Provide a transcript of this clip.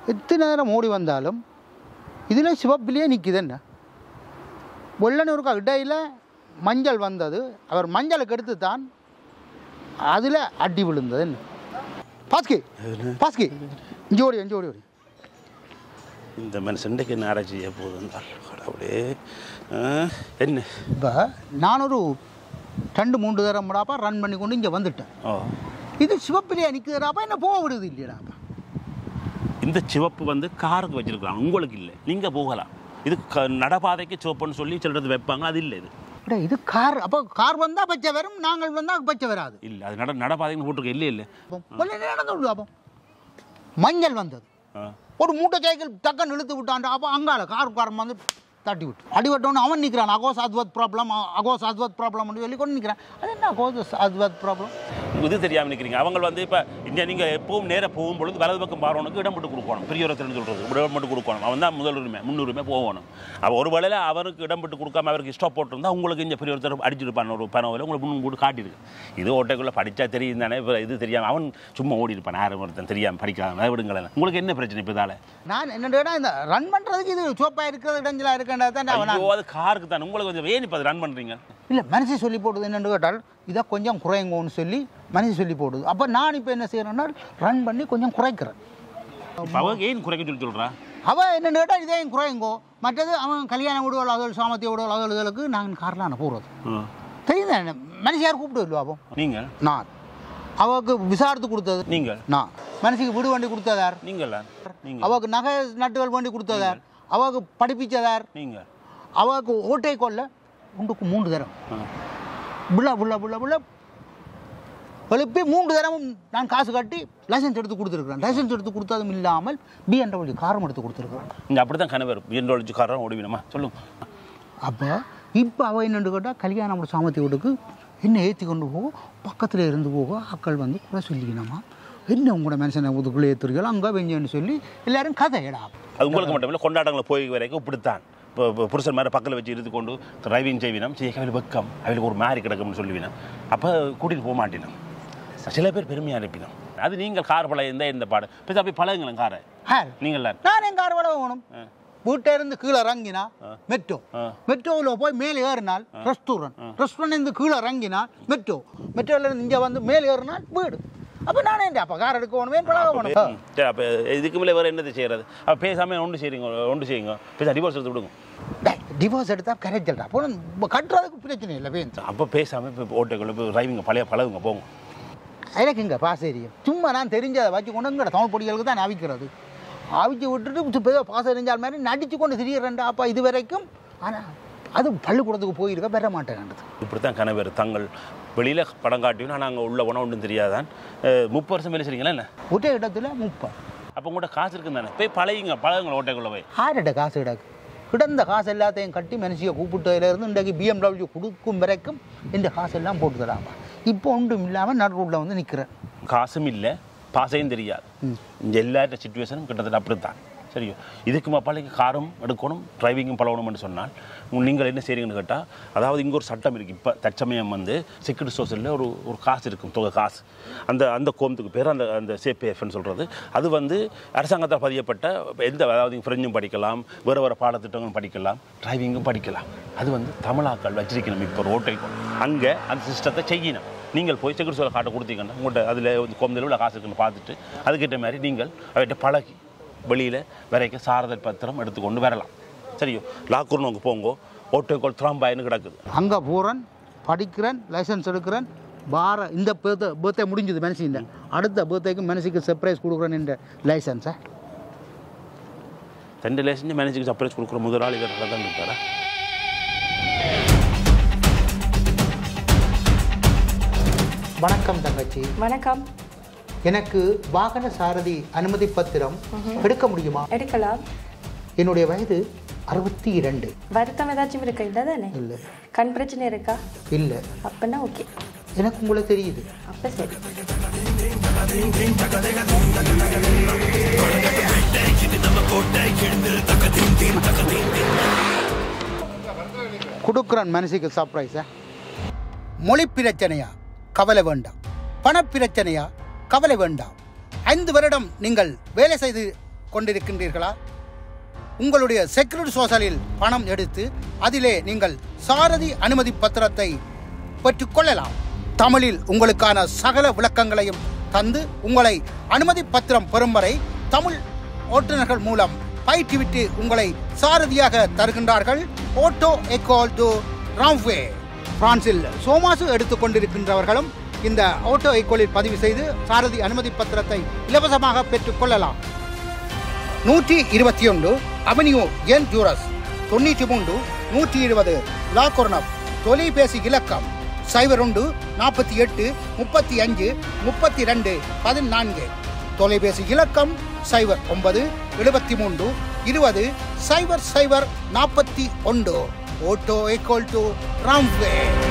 எத்தனை நேரம் ஓடி வந்தாலும் இதில் சிவப்பிலேயே நிற்குது என்ன வெள்ளனூருக்கு இடையில் மஞ்சள் வந்தது அவர் மஞ்சளுக்கு எடுத்து தான் அதில் அடி விழுந்தது என்ன பாஸ்கி பாஸ்கி இங்கே ஓடி இங்கே ஓடி ஓடி இந்த மனுஷன்டைக்கு என்ன ஆராய்ச்சி செய்ய போகுதுன்றால் கடவுளே ஆ, என்ன இப்போ நான் ஒரு ரெண்டு மூன்று தரம் முடாப்பா ரன் பண்ணி கொண்டு இங்கே வந்துட்டேன் ஓ இது சிவப்பிலேயே நிற்குதுடாப்பா என்ன போக விடுது இல்லையாப்பா இந்த சிவப்பு வந்து காருக்கு வச்சிருக்கலாம் உங்களுக்கு இல்லை நீங்கள் போகலாம் இது க நடபாதைக்கு சிவப்புன்னு சொல்லி சிலரது வைப்பாங்க அது இல்லை இது அடே, இது கார் அப்போ கார் வந்தால் பச்சை வரும் நாங்கள் வந்தால் பச்சை வராது இல்லை அது நட நடபாதைன்னு போட்டிருக்க இல்லை இல்லை அப்போ வெள்ளை நடந்து விடுது அப்போ மஞ்சள் வந்தது ஆ ஒரு மூட்டை சைக்கிள் டக்குன்னு இழுத்து விட்டான் அப்போ அங்கால காருக்காரன் வந்து தட்டி விட்டு அடி விட்டோன்னு அவன் நிற்கிறான் அகோஸ் அத்வத் ப்ராப்ளம் அகோஸ் அத்வத் ப்ராப்ளம் சொல்லி கொண்டு நிற்கிறான் அது என்ன அகோஸ் அத்வத் ப்ராப்ளம் இது தெரியாமல் நிற்கிறீங்க அவங்க வந்து இப்போ இங்கே நீங்கள் எப்பவும் நேராக போகும் பொழுது வலது பக்கம் பாரவனுக்கு இடம் மட்டும் கொடுக்கணும் பெரிய ஒருத்தர் சொல்கிறது இடம் மட்டும் கொடுக்கணும் அவன் தான் முதல் உரிமை முன்னுரிமை போகணும் அவன் ஒரு வேளையில் அவருக்கு இடம் விட்டு கொடுக்காம அவருக்கு ஸ்டாப் போட்டிருந்தா உங்களுக்கு இங்கே பெரிய ஒருத்தர் அடிச்சிருப்பான் ஒரு பணம் உங்களுக்கு முன்னு போட்டு காட்டியிருக்கு இது ஓட்டைக்குள்ளே படித்தா தெரியும் தானே இப்போ இது தெரியாமல் அவன் சும்மா ஓடி இருப்பான் யாரும் ஒருத்தன் தெரியாமல் படிக்காம அதை விடுங்களேன் உங்களுக்கு என்ன பிரச்சனை இப்போ இதால் நான் என்னடா இந்த ரன் பண்ணுறதுக்கு இது சோப்பாக இருக்கிறது இடைஞ்சலாக இருக்கேன்டா தான் அவன் ஐயோ அது காருக்கு தான் உங்களுக்கு கொஞ்சம் ஏன் இப்போ ரன் பண்ணுறீங்க இல்லை மனசு சொல்லி போடுது என்னென்னு கேட்டால் இதை கொஞ்சம் குறைங்கோன்னு சொல்லி மனசு சொல்லி போடுது அப்போ நான் இப்போ என்ன செய்கிறேன்னா ரன் பண்ணி கொஞ்சம் குறைக்கிறேன் இப்போ அவங்க ஏன் குறைக்க சொல்லி சொல்கிறா அவன் என்னென்னு கேட்டால் இதையும் குறைங்கோ மற்றது அவன் கல்யாண விடுவாள் அதோட சாமத்திய விடுவாள் அதோளுக்கு நாங்கள் காரில் போகிறது தெரியுது மனுஷியார் கூப்பிட்டு இல்லையா அப்போ நீங்கள் நான் அவக்கு விசாரித்து கொடுத்தது நீங்கள் நான் மனுஷிக்கு வீடு வண்டி கொடுத்ததார் நீங்களா நீங்கள் அவக்கு நகை நட்டுகள் வண்டி கொடுத்ததார் அவக்கு படிப்பிச்சதார் நீங்கள் அவக்கு ஓட்டை கொல்ல உண்டுக்கு மூன்று தரம் ஆ புள்ள புள்ள புள்ள புள்ள எழுப்பி மூன்று தரமும் நான் காசு கட்டி லைசன்ஸ் எடுத்து கொடுத்துருக்குறேன் லைசன்ஸ் எடுத்து கொடுத்ததும் இல்லாமல் பிஎன்டபிள்யூ காரும் எடுத்து கொடுத்துருக்குறேன் இங்கே அப்படி தான் கனவு எண்டோலஜி காரம் ஓடுவினமா சொல்லுங்க அப்போ இப்போ அவள் என்னென்னு கேட்டால் கல்யாணம் சாமத்தி வீட்டுக்கு என்ன ஏற்றி கொண்டு போக பக்கத்தில் இருந்து போக ஆக்கள் வந்து கூட சொல்லிக்கணுமா என்ன உங்களோட மனுஷனை ஊதுக்குள்ளே ஏற்றுறீங்களோ அங்கே வெஞ்சன்னு சொல்லி எல்லாரும் கதையடா அது உங்களுக்கு மட்டும் இல்லை கொண்டாட்டங்களை போய் வரைக்கும் இப்படித்தான் இப்போ இப்போ புருஷன் மாதிரி பக்கத்தில் வச்சு இருந்து கொண்டு டிரைவிங் செய்வினம் செய்ய அவளுக்கு வெக்கம் அவளுக்கு ஒரு மாதிரி கிடக்கும்னு சொல்லுவினோம் அப்போ கூட்டிகிட்டு போக மாட்டினோம் சில பேர் பெருமையாக அனுப்பினோம் அது நீங்கள் கார் பழைய இந்த இந்த பாடு இப்போ அப்படி பழகுங்களேன் காரை ஹார் நீங்கள் நான் என் கார் வளவு வேணும் வீட்டை இருந்து கீழே இறங்கினா மெட்ரோ ஆ. மெட்ரோவில் போய் மேலே ஏறினால் ரெஸ்டாரண்ட் ரெஸ்டாரண்ட் இருந்து கீழே இறங்கினால் மெட்ரோ மெட்ரோவில் இருந்து இங்கே வந்து மேலே ஏறினால் வீடு அப்போ நானே அப்போ கார் எடுக்க வேணுமே பழக வேணும் ம், சரி அப்போ இதுக்கு மேலே வேறு என்னது செய்கிறது அப்போ பேசாமல் ஒன்று செய்யுங்க ஒன்று செய்யுங்க பேச டிவோர்ஸ் எடுத்து விடுங்க டிவோர்ஸ் எடுத்தால் கரைச்சல்டா அப்போ நம்ம கட்டுறதுக்கு பிரச்சனை இல்லை வேணும் அப்போ பேசாமல் இப்போ ஓட்டைக்குள்ள இப்போ டிரைவிங்க பழைய பழகுங்க போங்க எனக்கு இங்கே பாஸ் ஏரியம் சும்மா நான் தெரிஞ்சதை வச்சு கொண்டு இங்கே தமிழ் பொடிகளுக்கு தான் அவிக்கிறது அவிச்சு விட்டுட்டு இப்போ பாஸ் எறிஞ்சால் மாதிரி நடிச்சு கொண்டு திரியறேன்டா அப்பா இது வரைக்கும் ஆனால் அது பள்ளிக்கூடத்துக்கு போயிருக்க பெற மாட்டேன்றது இப்படி தான் கனவு தங்கள் வெளியில் படம் காட்டியும் நான் அங்கே உள்ள போனால் ஒன்றும் தெரியாதான் அஹ், முப்பது வருஷம் வேலை செய்றீங்களா என்ன ஒரே இடத்துல முப்பது அப்போ உங்கள்கிட்ட காசு இருக்குன்னு தானே போய் பழகுங்க பழகுங்க ஓட்டைக்குள்ளே போய் ஆறுட காசு கிடக்கு கிடந்த காசு எல்லாத்தையும் கட்டி மனுஷியை கூப்பிட்டதுலேருந்து இன்றைக்கு பிஎம்டபிள்யூ கொடுக்கும் வரைக்கும் இந்த காசு எல்லாம் போட்டு தராமா இப்போ ஒன்றும் இல்லாமல் நடு ரோட்டில் வந்து நிற்கிறேன் காசும் இல்லை பாசையும் தெரியாது இந்த எல்லா சுச்சுவேஷனும் கிட்டத்தட்ட அப்படித்தான் சரியோ இதுக்கு மப்பாளைக்கு காரும் எடுக்கணும் டிரைவிங்கும் பழகணும்னு சொன்னால் உங்க- நீங்கள் என்ன செய்றீங்கன்னு கேட்டால் அதாவது இங்கே ஒரு சட்டம் இருக்குது இப்போ தற்சமயம் வந்து செக்யூரிட்டி சோசியலில் ஒரு ஒரு காசு இருக்கும் தொகை காசு அந்த அந்த கோமத்துக்கு பேர் அந்த அந்த சேபிஎஃப்னு சொல்கிறது அது வந்து அரசாங்கத்தால் பதியப்பட்ட எந்த அதாவது ஃப்ரெஞ்சும் படிக்கலாம் வேறு வேறு பாடத்திட்டங்களும் படிக்கலாம் டிரைவிங்கும் படிக்கலாம் அது வந்து தமிழாக்கள் வச்சிருக்கணும் இப்போ ரோட்டைக்கு அங்கே அந்த சிஸ்டத்தை செய்யணும் நீங்கள் போய் செக்யூரிட்டி சோலை காட்ட கொடுத்தீங்கன்னா உங்கள்கிட்ட அதில் கோமதில் உள்ள காசு இருக்குன்னு பார்த்துட்டு அதுக்கிட்ட மாதிரி நீங்கள் அவர்கிட்ட பழகி வெளியில் வரைக்கும் சாரதல் பத்திரம் எடுத்துக்கொண்டு வரலாம் சரியோ லாக்கூர்னு அங்கே போங்கோ ஓட்டோக்கோல் திராம்பாயின்னு கிடக்குது அங்கே போகிறேன் படிக்கிறேன் லைசன்ஸ் எடுக்கிறேன் வார இந்த பேர்த்தை பேர்த்தே முடிஞ்சது மனசின் அடுத்த பேர்த்தைக்கு மனசுக்கு சர்ப்ரைஸ் கொடுக்குறேன் என்ற லைசன்ஸை ரெண்டு லேசஞ்சு மேனேஜருக்கு சர்ப்ரைஸ் கொடுக்குற முதலாளி வேறு தான் இருக்காரா வணக்கம் தங்கச்சி வணக்கம் எனக்கு வாகன சாரதி அனுமதி பத்திரம் எடுக்க முடியுமா எடுக்கலாம் என்னுடைய வயது அறுபத்தி இரண்டு வருத்தம் ஏதாச்சும் இருக்கா இல்லை தானே இல்லை கண் பிரச்சனை இருக்கா இல்லை அப்பன்னா ஓகே எனக்கு உங்களை தெரியுது அப்போ சரி கொடுக்குறேன் மனசுக்கு சர்ப்ரைஸை மொழி பிரச்சனையா கவலை வேண்டாம் பணப்பிரச்சனையா கவலை வேண்டாம் ஐந்து வருடம் நீங்கள் வேலை செய்து கொண்டிருக்கின்றீர்களா உங்களுடைய செக்யூரிட்டி சோசலில் பணம் எடுத்து அதிலே நீங்கள் சாரதி அனுமதி பத்திரத்தை பெற்றுக்கொள்ளலாம் தமிழில் உங்களுக்கான சகல விளக்கங்களையும் தந்து உங்களை அனுமதி பத்திரம் பெறும் வரை தமிழ் ஓட்டுநர்கள் மூலம் பயிற்றுவிட்டு உங்களை சாரதியாக தருகின்றார்கள் ஓட்டோ எக்கோல் டு ராம்வே பிரான்சில் சோமாசு எடுத்துக்கொண்டிருக்கின்றவர்களும் இந்த ஓட்டோ எக்கோலில் பதிவு செய்து சாரதி அனுமதி பத்திரத்தை இலவசமாக பெற்றுக்கொள்ளலாம் நூற்றி இருபத்தி ஒன்று அவென்யூ என் ஜூரஸ் தொண்ணூற்றி மூன்று நூற்றி இருபது லாகொர்னப் தொலைபேசி இலக்கம் சைபர் ஒன்று நாற்பத்தி எட்டு முப்பத்தி அஞ்சு முப்பத்தி ரெண்டு பதினான்கு தொலைபேசி இலக்கம் சைபர் ஒன்பது எழுபத்தி மூன்று இருபது சைபர் சைபர் நாற்பத்தி ஒன்று ஓட்டோ எக்கோல் டு ராம்வே